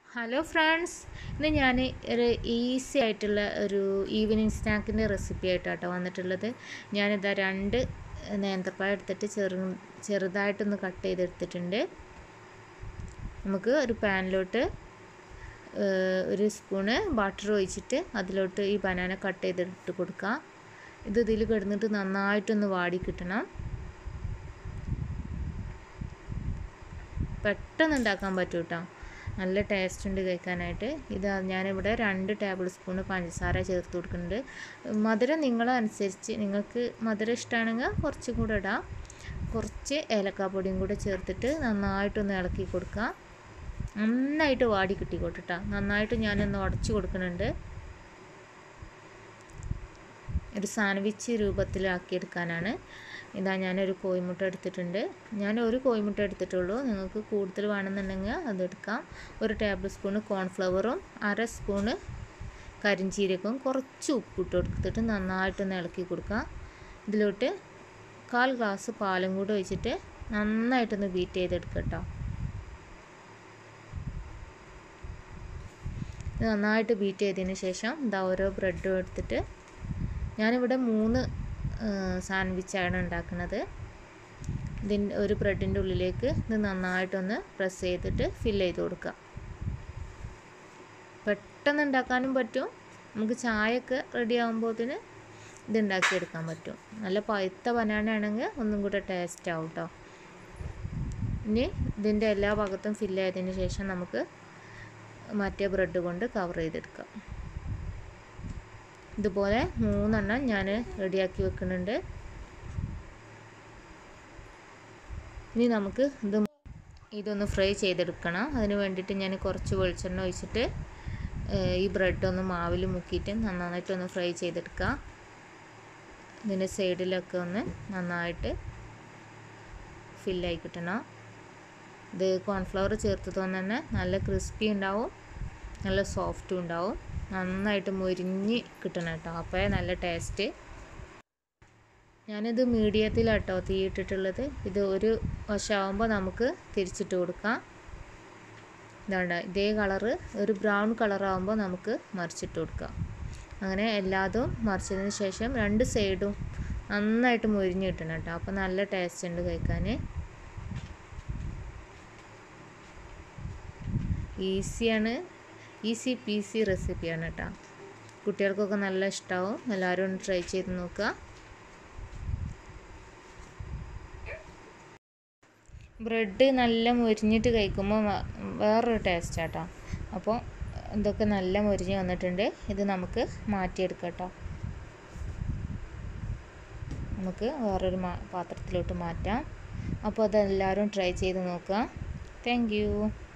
hello friends ഇന്ന് ഞാൻ ഒരു ഈസി ആയിട്ടുള്ള ഒരു ഈവനിങ് സ്നാക്കിൻ്റെ റെസിപ്പി ആയിട്ടാട്ടോ വന്നിട്ടുള്ളത് ഞാനിതാ രണ്ട് നേന്ത്രപ്പഴം എടുത്തിട്ട് ചെറു ചെറുതായിട്ടൊന്ന് കട്ട് ചെയ്തെടുത്തിട്ടുണ്ട് നമുക്ക് ഒരു പാനിലോട്ട് ഒരു സ്പൂണ് ബട്ടർ ഒഴിച്ചിട്ട് അതിലോട്ട് ഈ ബനാന കട്ട് ചെയ്തിട്ട് കൊടുക്കാം ഇത് ഇതിൽ കിടന്നിട്ട് നന്നായിട്ടൊന്ന് വാടി കിട്ടണം പെട്ടെന്ന് ഉണ്ടാക്കാൻ പറ്റും കേട്ടോ നല്ല ടേസ്റ്റ് ഉണ്ട് കഴിക്കാനായിട്ട് ഇത് ഞാനിവിടെ രണ്ട് ടേബിൾ സ്പൂൺ പഞ്ചസാര ചേർത്ത് കൊടുക്കുന്നുണ്ട് മധുരം നിങ്ങളനുസരിച്ച് നിങ്ങൾക്ക് മധുരം ഇഷ്ടമാണെങ്കിൽ കുറച്ചും കൂടെ ഇടാം കുറച്ച് ഏലക്കാപ്പൊടിയും കൂടെ ചേർത്തിട്ട് നന്നായിട്ടൊന്ന് ഇളക്കി കൊടുക്കുക നന്നായിട്ട് വാടി കിട്ടിക്കോട്ടെ നന്നായിട്ട് ഞാനൊന്ന് ഉടച്ച് കൊടുക്കുന്നുണ്ട് ഒരു സാൻഡ്വിച്ച് രൂപത്തിലാക്കിയെടുക്കാനാണ് ഇതാ ഞാനൊരു കോഴിമുട്ട എടുത്തിട്ടുണ്ട് ഞാൻ ഒരു കോഴിമുട്ട എടുത്തിട്ടുള്ളൂ നിങ്ങൾക്ക് കൂടുതൽ വേണമെന്നുണ്ടെങ്കിൽ അതെടുക്കാം ഒരു ടേബിൾ സ്പൂണ് കോൺഫ്ലവറും അര സ്പൂണ് കരിഞ്ചീരകവും കുറച്ച് ഉപ്പിട്ട് കൊടുത്തിട്ട് നന്നായിട്ടൊന്ന് ഇളക്കി കൊടുക്കാം ഇതിലോട്ട് കാൽ ഗ്ലാസ് പാലും കൂടെ ഒഴിച്ചിട്ട് നന്നായിട്ടൊന്ന് ബീറ്റ് ചെയ്തെടുക്കുക കേട്ടോ നന്നായിട്ട് ബീറ്റ് ചെയ്തതിന് ശേഷം ഇതാ ഓരോ ബ്രെഡും എടുത്തിട്ട് ഞാനിവിടെ മൂന്ന് സാൻഡ്വിച്ചാണ് ഉണ്ടാക്കുന്നത് ഇതിൻ്റെ ഒരു ബ്രെഡിൻ്റെ ഉള്ളിലേക്ക് ഇത് നന്നായിട്ടൊന്ന് പ്രസ് ചെയ്തിട്ട് ഫില്ല് ചെയ്ത് കൊടുക്കുക പെട്ടെന്ന് ഉണ്ടാക്കാനും പറ്റും നമുക്ക് ചായയൊക്കെ റെഡി ആകുമ്പോഴത്തേന് ഇത് ഉണ്ടാക്കിയെടുക്കാൻ പറ്റും നല്ല പഴുത്ത ബനാന ആണെങ്കിൽ ഒന്നും കൂടെ ടേസ്റ്റ് ആവും കേട്ടോ ഇനി ഇതിൻ്റെ എല്ലാ ഭാഗത്തും ഫില്ല് ചെയ്തതിന് ശേഷം നമുക്ക് മറ്റേ ബ്രെഡ് കൊണ്ട് കവർ ചെയ്തെടുക്കാം ഇതുപോലെ മൂന്നെണ്ണം ഞാൻ റെഡിയാക്കി വെക്കുന്നുണ്ട് ഇനി നമുക്ക് ഇത് ഇതൊന്ന് ഫ്രൈ ചെയ്തെടുക്കണം അതിന് വേണ്ടിയിട്ട് ഞാൻ കുറച്ച് വെളിച്ചെണ്ണ ഒഴിച്ചിട്ട് ഈ ബ്രെഡ് ഒന്ന് മാവിൽ മുക്കിയിട്ട് നന്നായിട്ടൊന്ന് ഫ്രൈ ചെയ്തെടുക്കുക ഇതിൻ്റെ സൈഡിലൊക്കെ ഒന്ന് നന്നായിട്ട് ഫില്ലായി കിട്ടണം ഇത് കോൺഫ്ലവർ ചേർത്തതുകൊണ്ട് തന്നെ നല്ല ക്രിസ്പി ഉണ്ടാവും നല്ല സോഫ്റ്റും ഉണ്ടാവും നന്നായിട്ട് മുരിഞ്ഞ് കിട്ടണം കേട്ടോ അപ്പോഴേ നല്ല ടേസ്റ്റ് ഞാനിത് മീഡിയത്തിലാട്ടോ തീയിട്ടിട്ടുള്ളത് ഇത് ഒരു വശമാകുമ്പോൾ നമുക്ക് തിരിച്ചിട്ട് കൊടുക്കാം ഇതാണ്ട ഇതേ കളറ് ഒരു ബ്രൗൺ കളറാകുമ്പോൾ നമുക്ക് മറിച്ചിട്ട് കൊടുക്കാം അങ്ങനെ എല്ലാതും മറിച്ചതിന് ശേഷം രണ്ട് സൈഡും നന്നായിട്ട് മുരിഞ്ഞ് കിട്ടണം കേട്ടോ അപ്പോൾ നല്ല ടേസ്റ്റ് ഉണ്ട് കഴിക്കാൻ ഈസിയാണ് ഈസി പീസി റെസിപ്പിയാണ് കേട്ടോ കുട്ടികൾക്കൊക്കെ നല്ല ഇഷ്ടമാവും എല്ലാവരും ഒന്ന് ട്രൈ ചെയ്ത് നോക്കുക ബ്രെഡ് നല്ല മുരിഞ്ഞിട്ട് കഴിക്കുമ്പോൾ വേറൊരു ടേസ്റ്റാട്ടോ അപ്പോൾ ഇതൊക്കെ നല്ല മുരിഞ്ഞ് വന്നിട്ടുണ്ട് ഇത് നമുക്ക് മാറ്റിയെടുക്കാം കേട്ടോ നമുക്ക് വേറൊരു പാത്രത്തിലോട്ട് മാറ്റാം അപ്പോൾ അതെല്ലാവരും ട്രൈ ചെയ്ത് നോക്കുക താങ്ക്